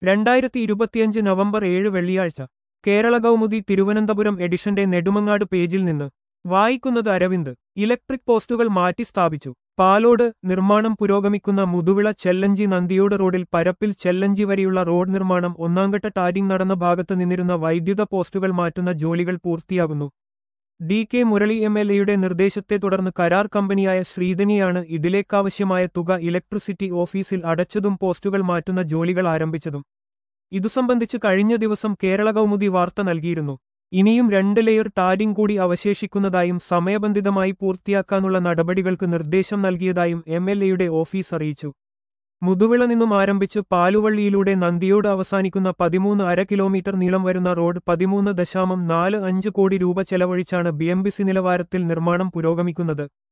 രണ്ടായിരത്തി ഇരുപത്തിയഞ്ച് നവംബർ ഏഴ് വെള്ളിയാഴ്ച കേരള കൗമുദി തിരുവനന്തപുരം എഡിഷന്റെ നെടുമങ്ങാട് പേജിൽ നിന്ന് വായിക്കുന്നത് അരവിന്ദ് ഇലക്ട്രിക് പോസ്റ്റുകൾ മാറ്റി സ്ഥാപിച്ചു പാലോട് നിർമ്മാണം പുരോഗമിക്കുന്ന മുതുവിള ചെല്ലഞ്ചി നന്ദിയോട് റോഡിൽ പരപ്പിൽ ചെല്ലഞ്ചി വരെയുള്ള റോഡ് നിർമ്മാണം ഒന്നാംഘട്ട ടാരിംഗ് നടന്ന ഭാഗത്ത് നിന്നിരുന്ന വൈദ്യുത പോസ്റ്റുകൾ മാറ്റുന്ന ജോലികൾ പൂർത്തിയാകുന്നു D K Murali M L എയുടെ നിർദ്ദേശത്തെ തുടർന്ന് കരാർ കമ്പനിയായ ശ്രീധനിയാണ് ഇതിലേക്കാവശ്യമായ തുക ഇലക്ട്രിസിറ്റി ഓഫീസിൽ അടച്ചതും പോസ്റ്റുകൾ മാറ്റുന്ന ജോലികൾ ആരംഭിച്ചതും ഇതു സംബന്ധിച്ച് കഴിഞ്ഞ ദിവസം കേരള കൗമുദി വാർത്ത നൽകിയിരുന്നു ഇനിയും രണ്ട് ലെയർ ടാരിംഗ് കൂടി അവശേഷിക്കുന്നതായും സമയബന്ധിതമായി പൂർത്തിയാക്കാനുള്ള നടപടികൾക്ക് നിർദ്ദേശം നൽകിയതായും എം എൽ എയുടെ ഓഫീസ് അറിയിച്ചു മുതുവിള നിന്നും ആരംഭിച്ച് പാലുവള്ളിയിലൂടെ നന്ദിയോട് അവസാനിക്കുന്ന പതിമൂന്ന് അര കിലോമീറ്റർ നീളം വരുന്ന റോഡ് പതിമൂന്ന് ദശാമം നാല് അഞ്ച് കോടി രൂപ ചെലവഴിച്ചാണ് ബി എം ബി സി നിലവാരത്തിൽ നിർമ്മാണം പുരോഗമിക്കുന്നത്